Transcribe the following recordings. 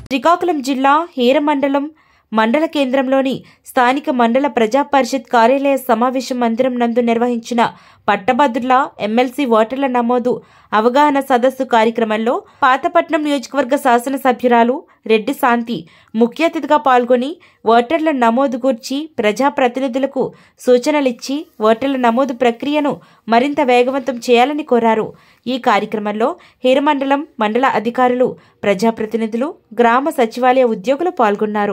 శ్రీకాకుళం జిల్లా హీర మండలం మండల కేంద్రంలోని స్థానిక మండల ప్రజా పరిషత్ కార్యాలయ సమావేశ మందిరం నందు నిర్వహించిన పట్టభద్రుల ఎమ్మెల్సీ ఓటర్ల నమోదు అవగాహన సదస్సు కార్యక్రమంలో పాతపట్నం నియోజకవర్గ శాసనసభ్యురాలు రెడ్డి శాంతి ముఖ్య అతిథిగా పాల్గొని ఓటర్ల నమోదు గూర్చి ప్రజాప్రతినిధులకు సూచనలిచ్చి ఓటర్ల నమోదు ప్రక్రియను మరింత వేగవంతం చేయాలని కోరారు ఈ కార్యక్రమంలో హీరమండలం మండల అధికారులు ప్రజాప్రతినిధులు గ్రామ సచివాలయ ఉద్యోగులు పాల్గొన్నారు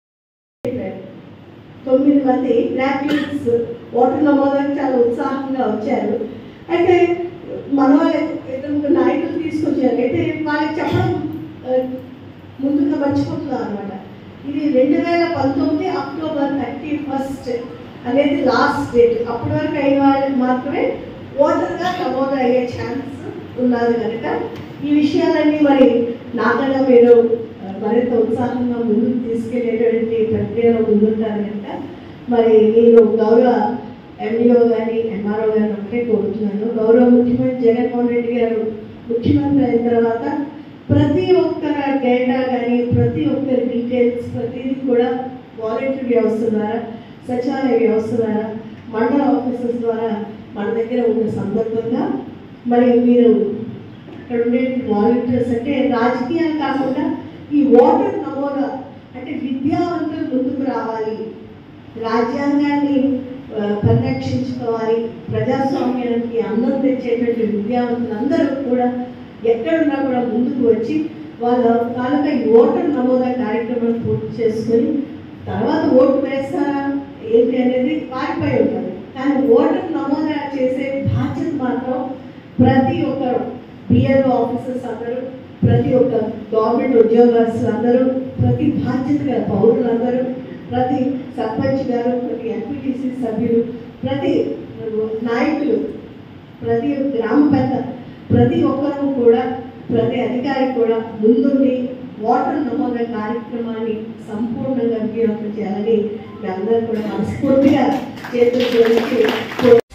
తొమ్మిది మంది గ్రాడ్యుయేట్స్ ఓటర్ నమోదానికి చాలా ఉత్సాహంగా వచ్చారు అయితే మన వాళ్ళు ఇద్దరు ముగ్గురు నాయకులు తీసుకొచ్చారు అయితే వాళ్ళకి చెప్పడం ఆ, ముందుగా మర్చిపోతున్నారు అనమాట ఇది రెండు వేల పంతొమ్మిది అక్టోబర్ థర్టీ ఫస్ట్ అనేది లాస్ట్ డేట్ అప్పటి వరకు అయిన వాళ్ళకి మాత్రమే ఓటర్గా నమోదు అయ్యే ఛాన్స్ ఉన్నది కనుక ఈ విషయాలన్నీ మరి నాకన్నా మీరు ఆ, మరింత ఉత్సాహంగా ముందుకు తీసుకెళ్లేటువంటి ప్రక్రియలో ముందుంటారు కనుక మరి నేను గౌరవ ఎండిఓ గారి ఎంఆర్ఓ గారిని ఒకటే కోరుతున్నాను గౌరవ ముఖ్యమంత్రి జగన్మోహన్ రెడ్డి గారు ముఖ్యమంత్రి అయిన తర్వాత ప్రతి ఒక్కరి డేటా కానీ ప్రతి ఒక్కరి డీటెయిల్స్ ప్రతిదీ కూడా వాలంటీర్ వ్యవస్థ ద్వారా సచివాలయ వ్యవస్థ ద్వారా మండల ఆఫీసర్స్ ద్వారా మన దగ్గర ఉన్న సందర్భంగా మరి మీరు ఇక్కడ ఉండే వాలంటీర్స్ అంటే రాజకీయాలు కాకుండా ఈ ఓటర్ నమోదా అంటే విద్యావంతులు ముందుకు రావాలి రాజ్యాంగాన్ని ఆ, పరిరక్షించుకోవాలి ప్రజాస్వామ్యానికి అందం తెచ్చేటువంటి విద్యావంతులందరూ కూడా ఎక్కడున్నా కూడా ముందుకు వచ్చి వాళ్ళ తాలూకా ఈ ఓటర్ నమోదా కార్యక్రమం పూర్తి చేసుకొని తర్వాత ఓటు వేస్తారా ఏంటి అనేది వారిపై ఉంటుంది కానీ ఓటర్ నమోదా చేసే బాధ్యత మాత్రం ప్రతి ఒక్కరు బిఎల్ఓ ఆఫీసర్స్ అందరూ ప్రతి ఒక్క గవర్నమెంట్ ఉద్యోగస్తులు అందరూ ప్రతి బాధ్యత గల పౌరులందరూ ప్రతి సర్పంచ్ గారు ప్రతి ఎంపీటీసీ సభ్యులు ప్రతి నాయకులు ప్రతి గ్రామ పెద్ద ప్రతి ఒక్కరూ కూడా ప్రతి అధికారి కూడా ముందుండి ఓటర్ నమోదా కార్యక్రమాన్ని సంపూర్ణంగా విజయవంతం చేయాలని మీ అందరూ కూడా మనస్ఫూర్తిగా చేతులు జోడించి